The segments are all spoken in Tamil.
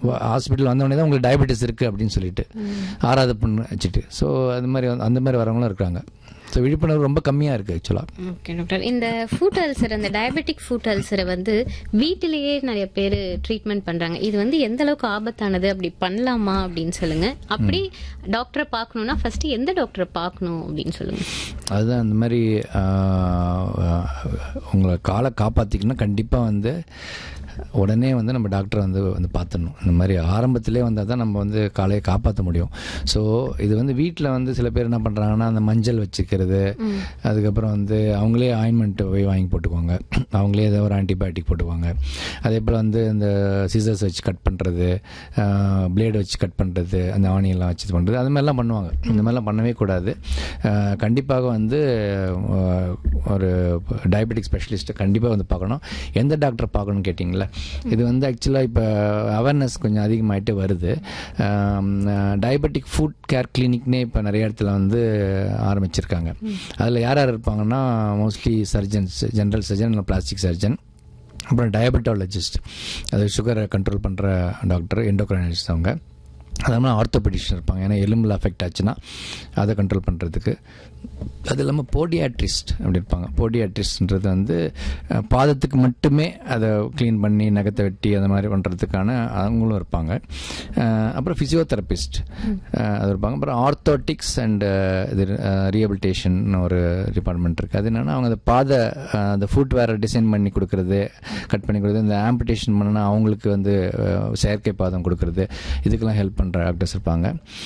ஹாஸ்பிட்டல் வந்தவொடனே தான் உங்களுக்கு டயபெட்டிஸ் இருக்குது அப்படின்னு சொல்லிட்டு ஆறாவது பொண்ணு வச்சுட்டு ஸோ அது மாதிரி வந்து- அந்த மாதிரி வரவங்களும் இருக்காங்க ஸோ விழிப்புணர்வு ரொம்ப கம்மியாக இருக்குது ஆக்சுவலாக ஓகே டாக்டர் இந்த ஃபுட் அல்சர் அந்த டயபெட்டிக் ஃபுட் அல்சரை வந்து வீட்டிலேயே நிறைய பேர் ட்ரீட்மெண்ட் பண்றாங்க இது வந்து எந்த அளவுக்கு ஆபத்தானது அப்படி பண்ணலாமா அப்படின்னு சொல்லுங்க அப்படி டாக்டரை பார்க்கணும்னா ஃபர்ஸ்ட் எந்த டாக்டரை பார்க்கணும் அப்படின்னு சொல்லுங்க அதுதான் இந்த மாதிரி ஆஹ், உங்களை காலை காப்பாற்றிக்கணும்னா கண்டிப்பாக வந்து உடனே வந்து நம்ம டாக்டரை வந்து வந்து பார்த்துடணும் இந்த மாதிரி ஆரம்பத்திலே வந்தால் தான் நம்ம வந்து காலையை காப்பாற்ற முடியும் ஸோ இது வந்து வீட்டில் வந்து சில பேர் என்ன பண்ணுறாங்கன்னா அந்த மஞ்சள் வச்சுக்கிறது அதுக்கப்புறம் வந்து அவங்களே ஆயின்மெண்ட் போய் வாங்கி போட்டுக்குவாங்க அவங்களே ஏதோ ஒரு ஆன்டிபயோட்டிக் போட்டுக்குவாங்க அதே போல் வந்து இந்த சிசர்ஸ் வச்சு கட் பண்ணுறது பிளேடு வச்சு கட் பண்ணுறது அந்த ஆணியெல்லாம் வச்சு இது பண்ணுறது அது மாதிரிலாம் பண்ணுவாங்க இந்த மாதிரிலாம் பண்ணவே கூடாது அஹ், கண்டிப்பாக வந்து அஹ், ஒரு டயபெட்டிக் ஸ்பெஷலிஸ்ட்டை கண்டிப்பாக வந்து பார்க்கணும் எந்த டாக்டர் பார்க்கணும்னு கேட்டிங்களா இது வந்து ஆக்சுவலாக இப்போ அவேர்னஸ் கொஞ்சம் அதிகமாகிட்டு வருது டயபெட்டிக் ஃபுட் கேர் கிளினிக்னே இப்போ நிறைய இடத்துல வந்து ஆரம்பிச்சிருக்காங்க அதில் யார் யார் இருப்பாங்கன்னா மோஸ்ட்லி சர்ஜன்ஸ் ஜென்ரல் சர்ஜன் இல்லை பிளாஸ்டிக் சர்ஜன் அப்புறம் டயபெட்டாலஜிஸ்ட் அது சுகரை கண்ட்ரோல் பண்ணுற டாக்டர் எண்டோக்ரைனிஸ்ட் அவங்க அது இல்லாமல் ஆர்த்தோபெடிஷன் இருப்பாங்க ஏன்னா எலும்பில் அஃபெக்ட் ஆச்சுன்னா அதை கண்ட்ரோல் பண்ணுறதுக்கு அது இல்லாமல் போடியாட்ரிஸ்ட் அப்படி இருப்பாங்க போடியாட்ரிஸ்ட்ன்றது வந்து அஹ், பாதத்துக்கு மட்டுமே அதை க்ளீன் பண்ணி நகத்தை வெட்டி அந்த மாதிரி பண்ணுறதுக்கான அவங்களும் இருப்பாங்க அஹ், அப்புறம் ஃபிசியோதெரபிஸ்ட் அது இருப்பாங்க அப்புறம் ஆர்த்தோட்டிக்ஸ் அண்ட் இது ரீஹபிலிட்டேஷன் ஒரு டிபார்ட்மெண்ட் இருக்குது அது என்னென்னா அவங்க அந்த பாத அஹ், அந்த ஃபுட் வேர் டிசைன் பண்ணி கொடுக்குறது கட் பண்ணி கொடுக்குறது இந்த ஆம்பிடேஷன் பண்ணனா அவங்களுக்கு வந்து அஹ், செயற்கை பாதம் கொடுக்குறது இதுக்கெல்லாம் ஹெல்ப் பண்ணுற டாக்டர்ஸ் இருப்பாங்க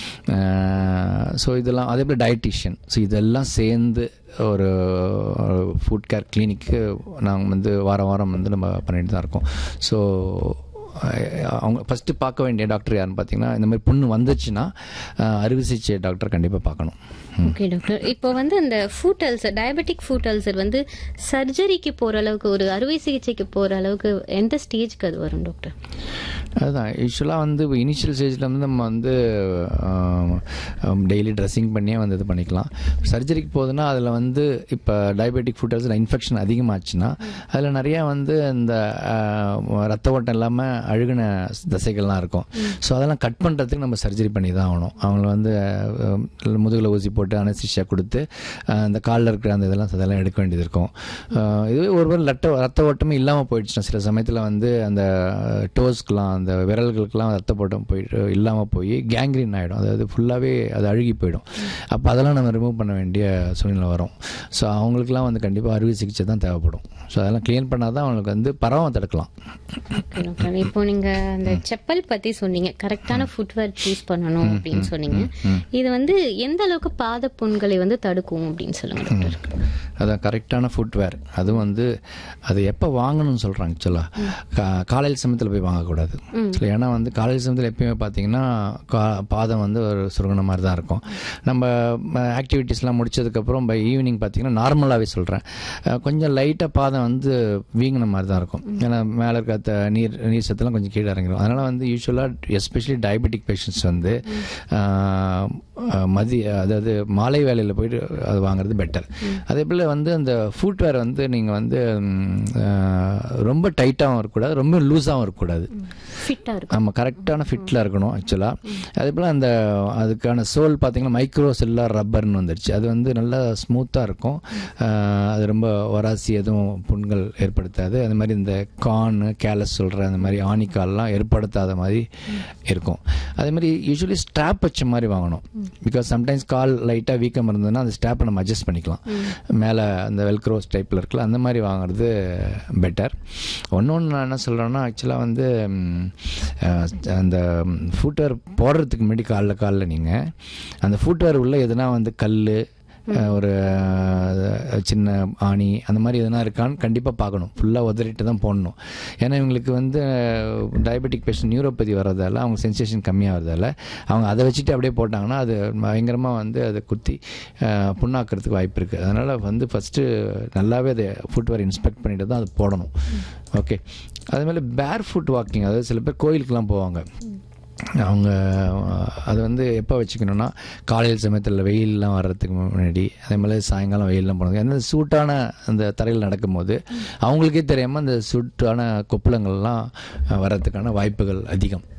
ஸோ இதெல்லாம் அதே போல் டயட்டிஷியன் ஸோ இதெல்லாம் சேர்ந்து ஒரு ஃபுட் கேர் கிளினிக்கு நாங்கள் வந்து வாரம் வாரம் வந்து நம்ம பண்ணிட்டு தான் இருக்கோம் ஸோ அவங்க ஃபஸ்ட்டு பார்க்க வேண்டிய டாக்டர் யாருன்னு பார்த்தீங்கன்னா இந்த மாதிரி புண்ணு வந்துச்சுன்னா அஹ், அறுவை சிகிச்சை டாக்டர் கண்டிப்பாக பார்க்கணும் ஓகே டாக்டர் இப்போ வந்து இந்த foot ulcer diabetic foot ulcer வந்து சர்ஜரிக்கு போற அளவுக்கு ஒரு அறுவை சிகிச்சைக்கு போற அளவுக்கு எந்த ஸ்டேஜ்க்கு அது வரும் டாக்டர் அதுதான் யூஸ்வலாக வந்து இனிஷியல் ஸ்டேஜில் வந்து நம்ம வந்து டெய்லி ட்ரெஸ்ஸிங் பண்ணியே வந்து இது பண்ணிக்கலாம் சர்ஜரிக்கு போகுதுன்னா அதில் வந்து இப்போ டயபெட்டிக் ஃபுட் அல்சர் இன்ஃபெக்ஷன் அதிகமாச்சுன்னா அதில் நிறையா வந்து இந்த ஆஹ், ரத்த ஓட்டம் இல்லாமல் அழுகின தசைகள்லாம் இருக்கும் ஸோ அதெல்லாம் கட் பண்ணுறதுக்கு நம்ம சர்ஜரி பண்ணி தான் ஆகணும் அவங்கள வந்து ஆஹ், முதுகில் ஊசி போட்டு அனஸ்திஷியா கொடுத்து ஆஹ், அந்த காலில் இருக்கிற அந்த இதெல்லாம் அதெல்லாம் எடுக்க வேண்டியது இருக்கும் ஆஹ், இதுவே ஒருவேளை ரத்த ரத்த ஓட்டமே இல்லாமல் போயிடுச்சுன்னா சில சமயத்தில் வந்து அந்த டோஸ்க்கெலாம் அந்த விரல்களுக்கெல்லாம் ரத்த ஓட்டம் போயிட்டு இல்லாமல் போய் கேங்க்ரீன் ஆகிடும் அதாவது ஃபுல்லாகவே அது அழுகி போயிடும் அப்போ அதெல்லாம் நம்ம ரிமூவ் பண்ண வேண்டிய சூழ்நிலை வரும் ஸோ அவங்களுக்குலாம் வந்து கண்டிப்பாக அறுவை சிகிச்சை தான் தேவைப்படும் ஸோ அதெல்லாம் க்ளீன் பண்ணால் தான் அவங்களுக்கு வந்து பரவாம தடுக்கலாம் ஓகே டாக்டர் இப்போ நீங்க அந்த செப்பல் பத்தி சொன்னீங்க கரெக்டான ஃபுட்வேர் சூஸ் பண்ணணும் அப்படின்னு சொன்னீங்க இது வந்து எந்த அளவுக்கு பாத புண்களை வந்து தடுக்கும் அப்படின்னு சொல்லுங்க டாக்டர் அதான் கரெக்டான ஃபுட்வேர் அதுவும் வந்து அது எப்போ வாங்கணும்னு சொல்கிறாங்க ஆக்சுவலாக காலையில் சமயத்தில் போய் வாங்கக்கூடாது சரி ஏன்னா வந்து காலையில் சமயத்தில் எப்பயுமே பார்த்தீங்கன்னா கா பாதம் வந்து ஒரு சுருங்கின மாதிரி தான் இருக்கும் நம்ம ஆக்டிவிட்டீஸ்லாம் முடிச்சதுக்கப்புறம் பை ஈவினிங் பார்த்தீங்கன்னா நார்மலாகவே சொல்கிறேன் கொஞ்சம் லைட்டாக பாதம் வந்து வீங்கின மாதிரி தான் இருக்கும் ஏன்னா மேலே இருக்க த- நீர் நீர் சத்துலாம் கொஞ்சம் கீழே இறங்கிடும் அதனால் வந்து யூஸ்வலாக எஸ்பெஷலி டயபெட்டிக் பேஷண்ட்ஸ் வந்து ஆஹ், ஆஹ், மதிய அதாவது மாலை வேலையில் போயிட்டு அது வாங்குறது பெட்டர் அதே போல் வந்து அந்த ஃபுட்வேர் வந்து நீங்கள் வந்து ம், ஆஹ், ரொம்ப டைட்டாகவும் இருக்கக்கூடாது ரொம்ப லூஸாகவும் இருக்கக்கூடாது ஃபிட்டா இருக்கும் நம்ம கரெக்டான ஃபிட்டில் இருக்கணும் ஆக்சுவலாக அதே போல் அந்த அதுக்கான சோல் பார்த்தீங்கன்னா மைக்ரோ செல்லார் ரப்பர்னு வந்துடுச்சு அது வந்து நல்லா ஸ்மூத்தாக இருக்கும் ஆஹ் அது ரொம்ப வராசி எதுவும் புண்கள் ஏற்படுத்தாது அது மாதிரி இந்த கான் கேலஸ் சொல்கிற அந்த மாதிரி ஆணிக்கால்லாம் ஏற்படுத்தாத மாதிரி இருக்கும் அதே மாதிரி யூஸ்வலி ஸ்ட்ராப் வச்ச மாதிரி வாங்கணும் பிகாஸ் சம்டைம்ஸ் கால் லைட்டாக வீக்கம் இருந்ததுன்னா அந்த ஸ்ட்ராப்பை நம்ம அட்ஜஸ்ட் பண்ணிக்கலாம் மேலே அந்த வெல்க்ரோஸ் டைப்பில் இருக்குல்ல அந்த மாதிரி வாங்குறது பெட்டர் ஒன்று ஒன்று நான் என்ன சொல்கிறேன்னா ஆக்சுவலாக வந்து ம், அஹ், அந்த ஃபுட்வேர் போடுறதுக்கு முன்னாடி காலில் காலில் நீங்கள் அந்த ஃபுட்வேர் உள்ள எதுனா வந்து கல் ஒரு அஹ், சின்ன ஆணி அந்த மாதிரி எதுனா இருக்கான்னு கண்டிப்பாக பார்க்கணும் ஃபுல்லாக உதறிட்டு தான் போடணும் ஏன்னா இவங்களுக்கு வந்து டயபெட்டிக் பேஷண்ட் நியூரோபதி வர்றதால அவங்க சென்சேஷன் கம்மியாகிறதால அவங்க அதை வச்சுட்டு அப்படியே போட்டாங்கன்னா அது பயங்கரமாக வந்து அதை குத்தி அஹ், புண்ணாக்குறதுக்கு வாய்ப்பு இருக்குது அதனால் வந்து ஃபஸ்ட்டு நல்லாவே அதை ஃபுட்வேர் இன்ஸ்பெக்ட் பண்ணிட்டு தான் அது போடணும் ஓகே அதே மாதிரி பேர் ஃபுட் வாக்கிங் அதாவது சில பேர் கோயிலுக்கெலாம் போவாங்க அவங்க அஹ், அது வந்து எப்போ வச்சுக்கணும்னா காலையில் சமயத்தில் வெயிலெலாம் வர்றதுக்கு முன்னாடி அதே மாதிரி சாயங்காலம் வெயிலெலாம் போனது அந்த சூட்டான அந்த தரையில் நடக்கும்போது அவங்களுக்கே தெரியாமல் அந்த சூட்டான கொப்பளங்கள்லாம் அஹ், வர்றதுக்கான வாய்ப்புகள் அதிகம்